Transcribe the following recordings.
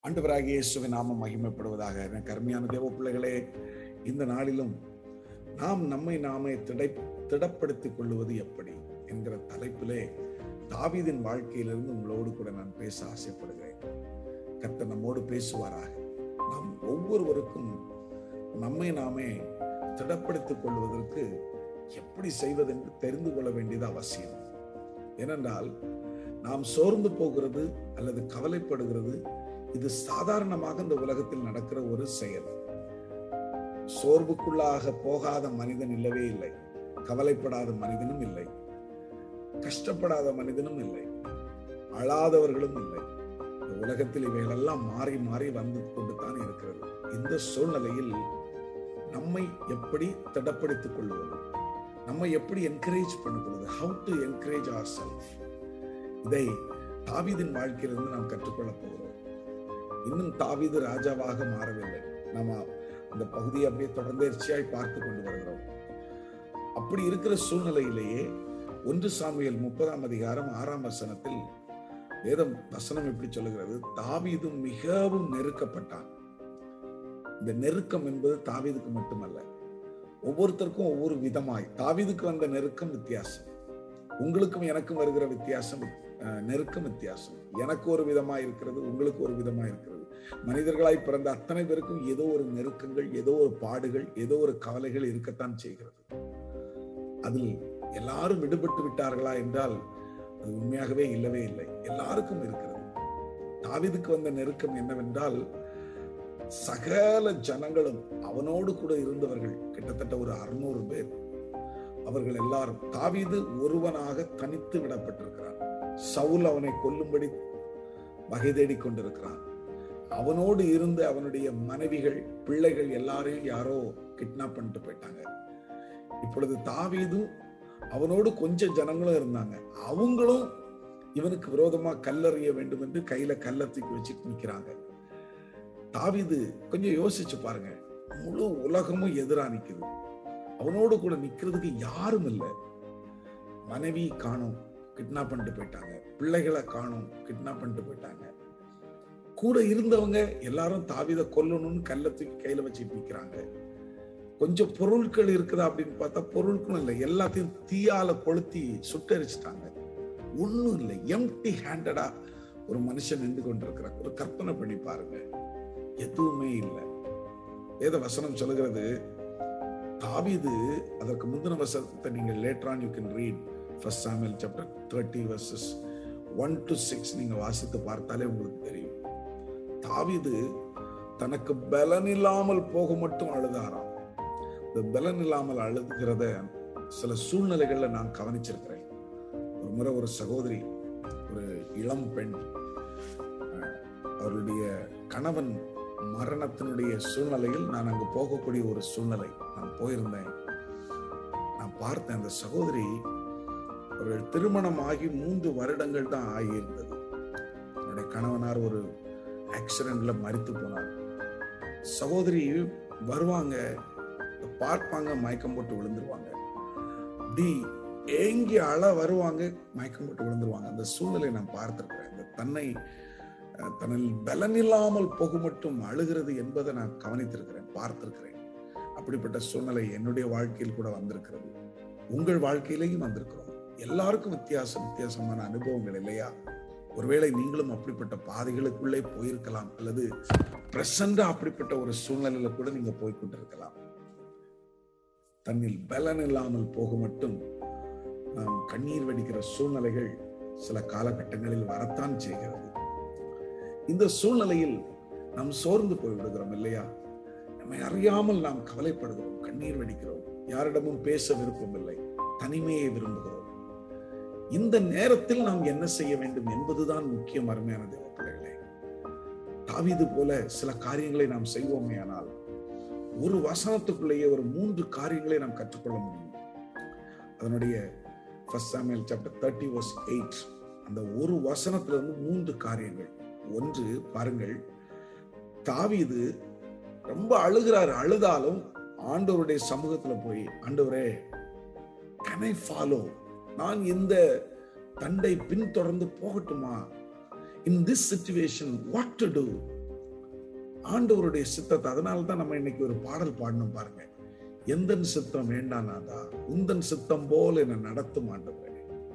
ஆண்டவராகிய இயேசுவின் நாமம் மகிமைப்படுவதாக எனக்கு அருமையான தேவ பிள்ளைகளே இந்த நாளிலும் நாம் நம்மை நாமே திடை திடப்படுத்திக் கொள்வது எப்படி என்கிற தலைப்பிலே தாவீதின் வாழ்க்கையிலிருந்து உங்களோடு கூட நான் பேச ஆசைப்படுகிறேன் கர்த்தர் நம்மோடு பேசுவாராக நாம் ஒவ்வொருவருக்கும் நம்மை நாமே திடப்படுத்திக் கொள்வதற்கு எப்படி செய்வதென்று தெரிந்து கொள்ள வேண்டியது அவசியம் ஏனென்றால் நாம் சோர்ந்து போகிறது அல்லது கவலைப்படுகிறது இது சாதாரணமாக இந்த உலகத்தில் நடக்கிற ஒரு செயல் சோர்வுக்குள்ளாக போகாத மனிதன் இல்லவே இல்லை கவலைப்படாத மனிதனும் இல்லை கஷ்டப்படாத மனிதனும் இல்லை அழாதவர்களும் இல்லை இந்த உலகத்தில் இவைகளெல்லாம் மாறி மாறி வந்து கொண்டு தான் இருக்கிறது இந்த சூழ்நிலையில் நம்மை எப்படி திடப்படுத்திக் கொள்வது நம்மை எப்படி என்கரேஜ் பண்ணுகிறது how to encourage our self இதை தாவீதின் வாழ்க்கையிலிருந்து நாம் கற்றுக்கொள்ளப் போகிறோம் இன்னும் தாவீது ராஜாவாக மாறவில்லை நாம அந்த பகுதியை அப்படியே தொடர்ந்தேர்ச்சியாய் பார்த்து கொண்டு வருகிறோம் அப்படி இருக்கிற சூழ்நிலையிலேயே ஒன்று சாமியல் முப்பதாம் அதிகாரம் ஆறாம் வசனத்தில் வேதம் வசனம் எப்படி சொல்லுகிறது தாவீது மிகவும் நெருக்கப்பட்டான் இந்த நெருக்கம் என்பது தாவீதுக்கு மட்டுமல்ல ஒவ்வொருத்தருக்கும் ஒவ்வொரு விதமாய் தாவீதுக்கு வந்த நெருக்கம் வித்தியாசம் உங்களுக்கும் எனக்கும் வருகிற வித்தியாசம் நெருக்கம் வித்தியாசம் எனக்கு ஒரு விதமா இருக்கிறது உங்களுக்கு ஒரு விதமா இருக்கிறது மனிதர்களாய் பிறந்த அத்தனை பேருக்கும் ஏதோ ஒரு நெருக்கங்கள் ஏதோ ஒரு பாடுகள் ஏதோ ஒரு கவலைகள் இருக்கத்தான் செய்கிறது அதில் எல்லாரும் விடுபட்டு விட்டார்களா என்றால் அது உண்மையாகவே இல்லவே இல்லை எல்லாருக்கும் இருக்கிறது தாவிதுக்கு வந்த நெருக்கம் என்னவென்றால் சகல ஜனங்களும் அவனோடு கூட இருந்தவர்கள் கிட்டத்தட்ட ஒரு அறுநூறு பேர் அவர்கள் எல்லாரும் தாவீது ஒருவனாக தனித்து விடப்பட்டிருக்கிறான் சவுல் அவனை கொல்லும்படி வகை தேடி கொண்டிருக்கிறான் அவனோடு இருந்த அவனுடைய மனைவிகள் பிள்ளைகள் எல்லாரையும் யாரோ கிட்னாப் பண்ணிட்டு போயிட்டாங்க இப்பொழுது தாவீதும் அவனோடு கொஞ்சம் ஜனங்களும் இருந்தாங்க அவங்களும் இவனுக்கு விரோதமா கல்லறிய வேண்டும் என்று கையில கல்ல தூக்கி வச்சுட்டு நிக்கிறாங்க தாவிது கொஞ்சம் யோசிச்சு பாருங்க முழு உலகமும் எதிரா நிக்குது அவனோடு கூட நிக்கிறதுக்கு யாரும் இல்லை மனைவி காணும் கிட்னாப் பண்ணிட்டு போயிட்டாங்க பிள்ளைகளை காணும் கிட்னாப் பண்ணிட்டு போயிட்டாங்க கூட இருந்தவங்க எல்லாரும் தாவித கொல்லணும்னு கல்ல தூக்கி கையில வச்சுட்டு நிக்கிறாங்க கொஞ்சம் பொருட்கள் இருக்குதா அப்படின்னு பார்த்தா பொருட்களும் இல்லை எல்லாத்தையும் தீயால கொளுத்தி சுட்டரிச்சிட்டாங்க ஒண்ணும் இல்லை எம்டி ஹேண்டடா ஒரு மனுஷன் நின்று கொண்டிருக்கிறார் ஒரு கற்பனை பண்ணி பாருங்க எதுவுமே இல்லை வேத வசனம் சொல்லுகிறது தாவிது அதற்கு முந்தின வசனத்தை நீங்க later on you can read first Samuel chapter thirty verses one to six நீங்க வாசித்து பார்த்தாலே உங்களுக்கு தெரியும் தாவிது தனக்கு பலன் இல்லாமல் போக மட்டும் அழுதாராம் இந்த பலன் இல்லாமல் அழுதுகிறத சில சூழ்நிலைகள்ல நான் கவனிச்சிருக்கிறேன் ஒரு முறை ஒரு சகோதரி ஒரு இளம் பெண் அவருடைய கணவன் மரணத்தினுடைய சூழ்நிலையில் நான் அங்கு போகக்கூடிய ஒரு சூழ்நிலை நான் போயிருந்தேன் நான் பார்த்தேன் அந்த சகோதரி அவர்கள் திருமணம் ஆகி மூன்று வருடங்கள் தான் ஆகியிருந்தது என்னுடைய கணவனார் ஒரு ஆக்சிடென்ட்ல மறித்து போனார் சகோதரி வருவாங்க பார்ப்பாங்க மயக்கம் போட்டு விழுந்துருவாங்க அப்படி ஏங்கி அழ வருவாங்க மயக்கம் போட்டு விழுந்துருவாங்க அந்த சூழ்நிலை நான் பார்த்திருக்கிறேன் இந்த தன்னை தன்னில் பலன் இல்லாமல் போக மட்டும் அழுகிறது என்பதை நான் கவனித்திருக்கிறேன் பார்த்திருக்கிறேன் அப்படிப்பட்ட சூழ்நிலை என்னுடைய வாழ்க்கையில் கூட வந்திருக்கிறது உங்கள் வாழ்க்கையிலையும் வந்திருக்கிறோம் எல்லாருக்கும் வித்தியாசம் வித்தியாசமான அனுபவங்கள் இல்லையா ஒருவேளை நீங்களும் அப்படிப்பட்ட பாதைகளுக்குள்ளே போயிருக்கலாம் அல்லது பிரசண்டா அப்படிப்பட்ட ஒரு சூழ்நிலையில கூட நீங்க போய்கொண்டிருக்கலாம் தன்னில் பலன் இல்லாமல் போக மட்டும் நாம் கண்ணீர் வடிக்கிற சூழ்நிலைகள் சில காலகட்டங்களில் வரத்தான் செய்கிறது இந்த சூழ்நிலையில் நாம் சோர்ந்து போய்விடுகிறோம் இல்லையா நம்மை அறியாமல் நாம் கவலைப்படுகிறோம் கண்ணீர் வடிக்கிறோம் யாரிடமும் பேச விருப்பம் இல்லை தனிமையை விரும்புகிறோம் இந்த நேரத்தில் நாம் என்ன செய்ய வேண்டும் என்பதுதான் முக்கியம் அருமையான தேவ பிள்ளைகளே தாவிது போல சில காரியங்களை நாம் செய்வோமே ஆனால் ஒரு வசனத்துக்குள்ளேயே ஒரு மூன்று காரியங்களை நாம் கற்றுக்கொள்ள முடியும் அதனுடைய first Samuel chapter thirty verse eight அந்த ஒரு வசனத்துல இருந்து மூன்று காரியங்கள் ஒன்று பாருங்கள் தாவீது ரொம்ப அழுகிறாரு அழுதாலும் ஆண்டவருடைய சமூகத்துல போய் ஆண்டவரே கனை ஃபாலோ நான் இந்த தண்டை பின்தொடர்ந்து போகட்டுமா in this situation what to do ஆண்டவருடைய சித்தத்தை அதனால தான் நம்ம இன்னைக்கு ஒரு பாடல் பாடணும் பாருங்க எந்தன் சித்தம் வேண்டானாதா உந்தன் சித்தம் போல் என்ன நடத்தும் ஆண்டவரே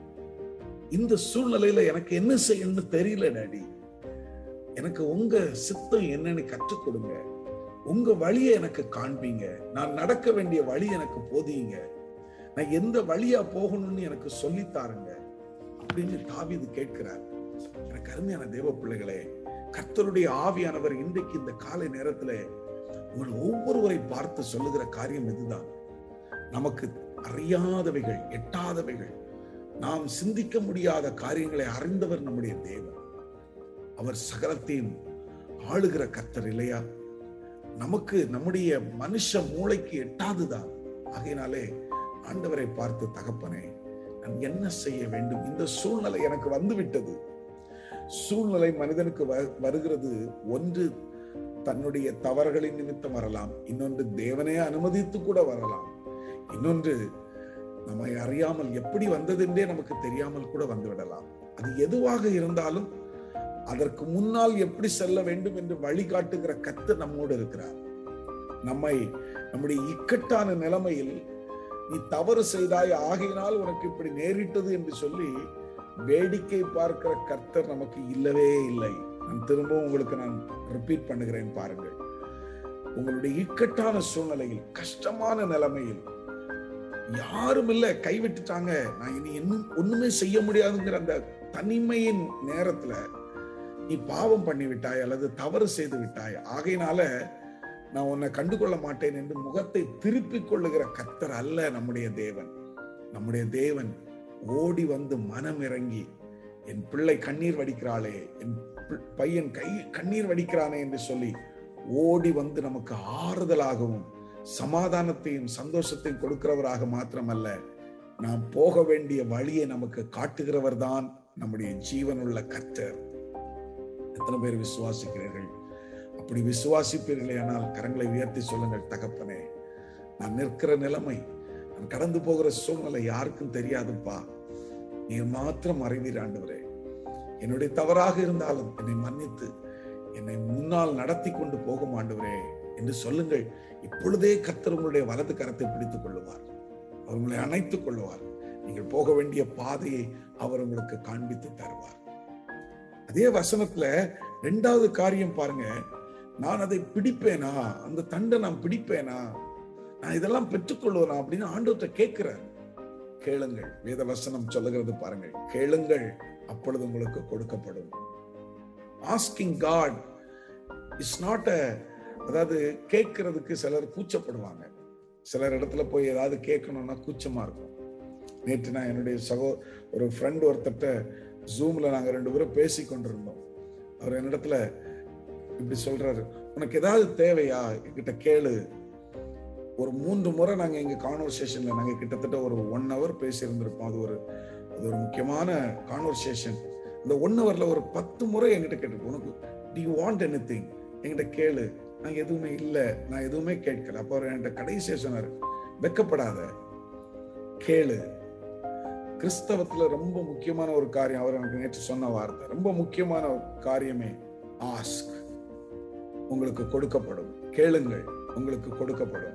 இந்த சூழ்நிலையில எனக்கு என்ன செய்யணும்னு தெரியல டாடி எனக்கு உங்க சித்தம் என்னன்னு கற்றுக் கொடுங்க உங்க வழியை எனக்கு காண்பீங்க நான் நடக்க வேண்டிய வழி எனக்கு போதியுங்க நான் எந்த வழியா போகணும்னு எனக்கு சொல்லித்தாருங்க அப்படின்னு தாவீது கேட்கிறார் எனக்கு அருமையான தேவ பிள்ளைகளே கர்த்தருடைய ஆவியானவர் இன்றைக்கு இந்த காலை நேரத்துல உங்கள் ஒவ்வொருவரை பார்த்து சொல்லுகிற காரியம் இதுதான் நமக்கு அறியாதவைகள் எட்டாதவைகள் நாம் சிந்திக்க முடியாத காரியங்களை அறிந்தவர் நம்முடைய தேவன் அவர் சகலத்தையும் ஆளுகிற கர்த்தர் இல்லையா நமக்கு நம்முடைய மனுஷ மூளைக்கு எட்டாதுதான் ஆகையினாலே ஆண்டவரை பார்த்து தகப்பனே நான் என்ன செய்ய வேண்டும் இந்த சூழ்நிலை எனக்கு வந்து விட்டது சூழ்நிலை மனிதனுக்கு வ- வருகிறது ஒன்று தன்னுடைய தவறுகளின் நிமித்தம் வரலாம் இன்னொன்று தேவனே அனுமதித்து கூட வரலாம் இன்னொன்று நம்மை அறியாமல் எப்படி வந்ததென்றே நமக்கு தெரியாமல் கூட வந்துவிடலாம் அது எதுவாக இருந்தாலும் அதற்கு முன்னால் எப்படி செல்ல வேண்டும் என்று வழிகாட்டுகிற கத்து நம்மோடு இருக்கிறார் நம்மை நம்முடைய இக்கட்டான நிலைமையில் நீ தவறு செய்தாய் ஆகையினால் உனக்கு இப்படி நேரிட்டது என்று சொல்லி வேடிக்கை பார்க்கிற கர்த்தர் நமக்கு இல்லவே இல்லை நான் திரும்பவும் உங்களுக்கு நான் ரிப்பீட் பண்ணுகிறேன் பாருங்கள் உங்களுடைய இக்கட்டான சூழ்நிலையில் கஷ்டமான நிலைமையில் யாரும் இல்ல கைவிட்டுட்டாங்க நான் இனி இன்னும் ஒண்ணுமே செய்ய முடியாதுங்கிற அந்த தனிமையின் நேரத்துல நீ பாவம் பண்ணி விட்டாய் அல்லது தவறு செய்து விட்டாய் ஆகையினால நான் உன்னை கண்டுகொள்ள மாட்டேன் என்று முகத்தை திருப்பிக் கொள்ளுகிற கர்த்தர் அல்ல நம்முடைய தேவன் நம்முடைய தேவன் ஓடி வந்து மனம் இறங்கி என் பிள்ளை கண்ணீர் வடிக்கிறாளே என் பி- பையன் கை கண்ணீர் வடிக்கிறானே என்று சொல்லி ஓடி வந்து நமக்கு ஆறுதலாகவும் சமாதானத்தையும் சந்தோஷத்தையும் கொடுக்கிறவராக மாத்திரமல்ல நாம் போக வேண்டிய வழியை நமக்கு காட்டுகிறவர் தான் நம்முடைய ஜீவனுள்ள கர்த்தர் எத்தனை பேர் விசுவாசிக்கிறீர்கள் அப்படி விசுவாசிப்பீர்களே ஆனால் கரங்களை உயர்த்தி சொல்லுங்கள் தகப்பனே நான் நிற்கிற நிலைமை நான் கடந்து போகிற சூழ்நிலை யாருக்கும் தெரியாதுப்பா நீர் மாத்திரம் அறிவீர் ஆண்டவரே என்னுடைய தவறாக இருந்தாலும் என்னை மன்னித்து என்னை முன்னால் நடத்தி கொண்டு போகும் ஆண்டவரே என்று சொல்லுங்கள் இப்பொழுதே கர்த்தர் உங்களுடைய வலது கரத்தை பிடித்துக் கொள்ளுவார் அவர் உங்களை அணைத்துக் கொள்ளுவார் நீங்கள் போக வேண்டிய பாதையை அவர் உங்களுக்கு காண்பித்து தருவார் அதே வசனத்துல ரெண்டாவது காரியம் பாருங்க நான் அதை பிடிப்பேனா அந்த தண்டை நான் பிடிப்பேனா நான் இதெல்லாம் பெற்றுக்கொள்வேனா அப்படின்னு ஆண்டவர்கிட்ட கேட்கிறார் கேளுங்கள் வேத வசனம் சொல்லுகிறது பாருங்கள் கேளுங்கள் அப்பொழுது உங்களுக்கு கொடுக்கப்படும் asking God is not a அதாவது கேட்கறதுக்கு சிலர் கூச்சப்படுவாங்க சிலர் இடத்துல போய் ஏதாவது கேட்கணும்னா கூச்சமா இருக்கும் நேற்று நான் என்னுடைய சகோ ஒரு ஃப்ரெண்ட் ஒருத்தர்ட்ட ஜூம்ல நாங்க ரெண்டு பேரும் பேசி கொண்டிருந்தோம் அவர் என்னிடத்துல இப்படி சொல்றாரு உனக்கு ஏதாவது தேவையா என்கிட்ட கேளு ஒரு மூன்று முறை நாங்க எங்க கான்வர்சேஷன்ல நாங்க கிட்டத்தட்ட ஒரு ஒன் ஹவர் பேசி இருந்திருப்போம் அது ஒரு அது ஒரு முக்கியமான கான்வர்சேஷன் இந்த ஒன் ஹவர்ல ஒரு பத்து முறை என்கிட்ட கேட்டிருப்போம் உனக்கு do you want anything என்கிட்ட கேளு நான் எதுவுமே இல்லை நான் எதுவுமே கேட்கல அப்போ அவர் என்கிட்ட கடைசியா சொன்னாரு வெக்கப்படாத கேளு கிறிஸ்தவத்துல ரொம்ப முக்கியமான ஒரு காரியம் அவர் எனக்கு நேற்று சொன்ன வார்த்தை ரொம்ப முக்கியமான ஒரு காரியமே ஆஸ்க் உங்களுக்கு கொடுக்கப்படும் கேளுங்கள் உங்களுக்கு கொடுக்கப்படும்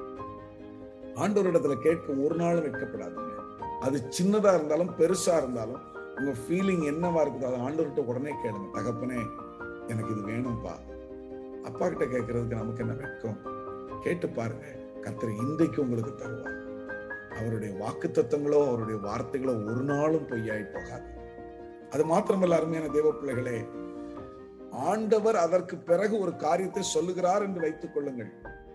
ஆண்டவரிடத்துல கேட்க ஒரு நாளும் வைக்கப்படாதுங்க அது சின்னதா இருந்தாலும் பெருசா இருந்தாலும் உங்க ஃபீலிங் என்னவா இருக்குது அதை ஆண்டவர்கிட்ட உடனே கேளுங்க தகப்பனே எனக்கு இது வேணும்பா அப்பா கிட்ட கேட்கறதுக்கு நமக்கு என்ன வெட்கம் கேட்டு பாருங்க கர்த்தர் இன்றைக்கு உங்களுக்கு தருவார் அவருடைய வாக்கு தத்தங்களோ அவருடைய வார்த்தைகளோ ஒரு நாளும் பொய்யாய் போகாது அது மாத்திரமல்ல அருமையான தேவ பிள்ளைகளே ஆண்டவர் அதற்கு பிறகு ஒரு காரியத்தை சொல்லுகிறார் என்று வைத்துக் கொள்ளுங்கள்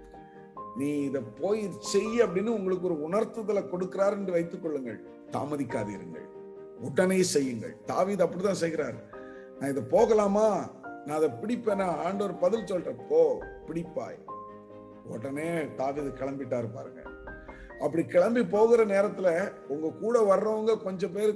நீ இத போய் செய் அப்படின்னு உங்களுக்கு ஒரு உணர்த்துதலை கொடுக்கிறார் என்று வைத்துக் கொள்ளுங்கள் தாமதிக்காதீருங்கள் உடனே செய்யுங்கள் தாவீது அப்படிதான் செய்கிறார் நான் இதை போகலாமா நான் அதை பிடிப்பேனா ஆண்டவர் பதில் சொல்றேன் போ பிடிப்பாய் உடனே தாவீது கிளம்பிட்டாரு பாருங்க அப்படி கிளம்பி போகிற நேரத்துல உங்க கூட வர்றவங்க கொஞ்சம் பேர்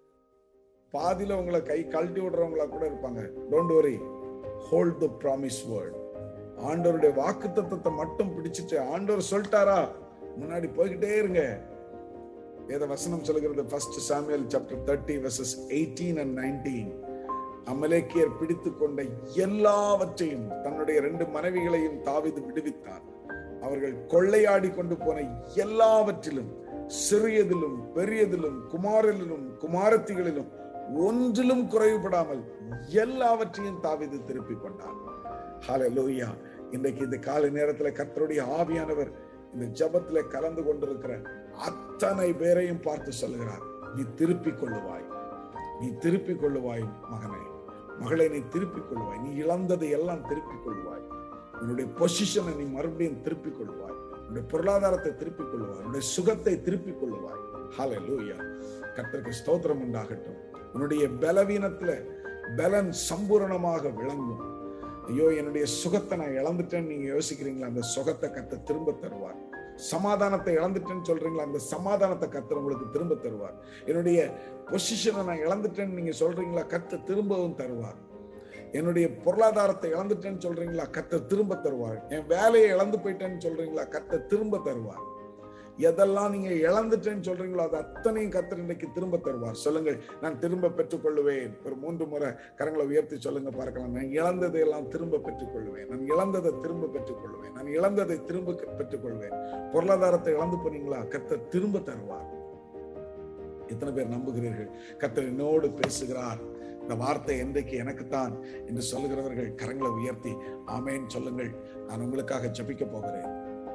பாதியில உங்களை கை கழட்டி விடுறவங்களா கூட இருப்பாங்க don't worry hold the promise word ஆண்டவருடைய வாக்கு தத்துவத்தை மட்டும் பிடிச்சிட்டு ஆண்டவர் சொல்லிட்டாரா முன்னாடி போய்கிட்டே இருங்க வேத வசனம் சொல்லுகிறது first Samuel chapter thirty verses eighteen and nineteen அமலேக்கியர் பிடித்து கொண்ட எல்லாவற்றையும் தன்னுடைய ரெண்டு மனைவிகளையும் தாவிது விடுவித்தார் அவர்கள் கொள்ளையாடி கொண்டு போன எல்லாவற்றிலும் சிறியதிலும் பெரியதிலும் குமாரிலும் குமாரத்திகளிலும் ஒன்றிலும் குறைவுபடாமல் எல்லாவற்றையும் தாவிது திருப்பி கொண்டார் ஹalleluya இன்றைக்கு இந்த காலை நேரத்துல கர்த்தருடைய ஆவியானவர் இந்த ஜபத்துல கலந்து கொண்டிருக்கிற அத்தனை பேரையும் பார்த்து சொல்லுகிறார் நீ திருப்பிக் கொள்ளுவாய் நீ திருப்பிக் கொள்ளுவாய் மகனே மகளை நீ திருப்பிக் கொள்வாய் நீ இழந்ததை எல்லாம் திருப்பிக் கொள்வாய் உன்னுடைய பொசிஷனை நீ மறுபடியும் திருப்பிக் கொள்வாய் உன்னுடைய பொருளாதாரத்தை திருப்பிக் கொள்வாய் உன்னுடைய சுகத்தை திருப்பிக் கொள்வாய் ஹalleluya கர்த்தருக்கு ஸ்தோத்திரம் உண்டாகட்டும் உன்னுடைய பலவீனத்துல பலன் சம்பூரணமாக விளங்கும் ஐயோ என்னுடைய சுகத்தை நான் இழந்துட்டேன்னு நீங்க யோசிக்கிறீங்களா அந்த சுகத்தை கத்த திரும்ப தருவார் சமாதானத்தை இழந்துட்டேன்னு சொல்றீங்களா அந்த சமாதானத்தை கத்தர் உங்களுக்கு திரும்ப தருவார் என்னுடைய பொசிஷனை நான் இழந்துட்டேன்னு நீங்க சொல்றீங்களா கத்த திரும்பவும் தருவார் என்னுடைய பொருளாதாரத்தை இழந்துட்டேன்னு சொல்றீங்களா கத்த திரும்ப தருவார் என் வேலையை இழந்து போயிட்டேன்னு சொல்றீங்களா கத்த திரும்ப தருவார் எதெல்லாம் நீங்க இழந்துட்டேன்னு சொல்றீங்களோ அது அத்தனையும் கத்தர் இன்றைக்கு திரும்ப தருவார் சொல்லுங்கள் நான் திரும்ப பெற்றுக்கொள்ளுவேன் ஒரு மூன்று முறை கரங்களை உயர்த்தி சொல்லுங்க பார்க்கலாம் நான் இழந்ததை எல்லாம் திரும்ப பெற்றுக்கொள்வேன் நான் இழந்ததை திரும்ப பெற்றுக்கொள்வேன் நான் இழந்ததை திரும்ப பெற்றுக்கொள்வேன் பொருளாதாரத்தை இழந்து போனீங்களா கத்தர் திரும்ப தருவார் எத்தனை பேர் நம்புகிறீர்கள் கத்தர் என்னோடு பேசுகிறார் இந்த வார்த்தை என்றைக்கு எனக்குத்தான் என்று சொல்லுகிறவர்கள் கரங்களை உயர்த்தி ஆமேன் சொல்லுங்கள் நான் உங்களுக்காக ஜபிக்க போகிறேன்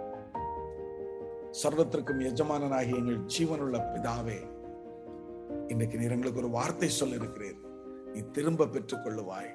சர்வத்திற்கும் எஜமானனாகிய எங்கள் ஜீவனுள்ள பிதாவே இன்னைக்கு நீர் எங்களுக்கு ஒரு வார்த்தை சொல்ல இருக்கிறீர் நீ திரும்ப பெற்றுக் கொள்ளுவாய்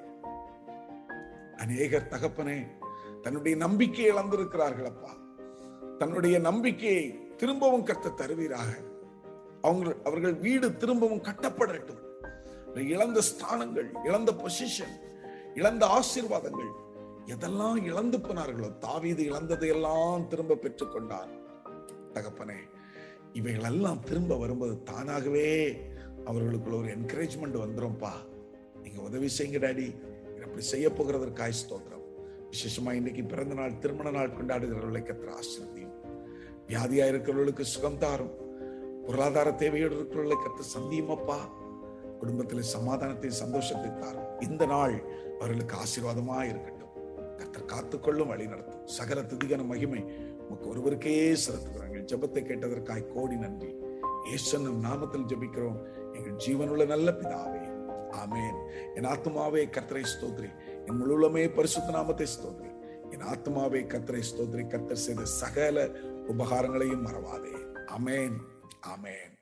அநேகர் தகப்பனே தன்னுடைய நம்பிக்கையை இழந்திருக்கிறார்கள் அப்பா தன்னுடைய நம்பிக்கையை திரும்பவும் கத்த தருவீராக அவங்க அவர்கள் வீடு திரும்பவும் கட்டப்படட்டும் இழந்த ஸ்தானங்கள் இழந்த பொசிஷன் இழந்த ஆசீர்வாதங்கள் எதெல்லாம் இழந்து போனார்களோ தாவீது இழந்ததையெல்லாம் திரும்ப பெற்றுக்கொண்டார் தகப்பனே இவைகளெல்லாம் திரும்ப வரும்போது தானாகவே அவர்களுக்குள்ள ஒரு என்கரேஜ்மெண்ட் வந்துரும்ப்பா நீங்க உதவி செய்யுங்க டாடி அப்படி செய்ய போகிறதற்காய் ஸ்தோத்திரம் விசேஷமா இன்னைக்கு பிறந்த நாள் திருமண நாள் கொண்டாடுகிறவர்களை கத்திர ஆசிரியம் வியாதியா இருக்கிறவர்களுக்கு சுகம் தாரும் பொருளாதார தேவையோடு இருக்கிறவர்களை கத்து சந்தியமப்பா குடும்பத்தில் சமாதானத்தை சந்தோஷத்தை தாரும் இந்த நாள் அவர்களுக்கு ஆசீர்வாதமா இருக்கட்டும் கத்தர் காத்துக்கொள்ளும் வழி நடத்தும் சகல துதிகன மகிமை உமக்கு ஒருவருக்கே செலுத்துகிறாங்க ஜெபத்தை கேட்டதற்காய் கோடி நன்றி ஏசனும் நாமத்தில் ஜெபிக்கிறோம் எங்கள் ஜீவனுள்ள நல்ல பிதாவே ஆமேன் என் ஆத்மாவே கத்தரை ஸ்தோத்ரி என் முழுவலுமே பரிசுத்த நாமத்தை ஸ்தோத்ரி என் ஆத்மாவே கத்தரை ஸ்தோத்ரி கத்தர் செய்த சகல உபகாரங்களையும் மறவாதே அமேன் ஆமேன்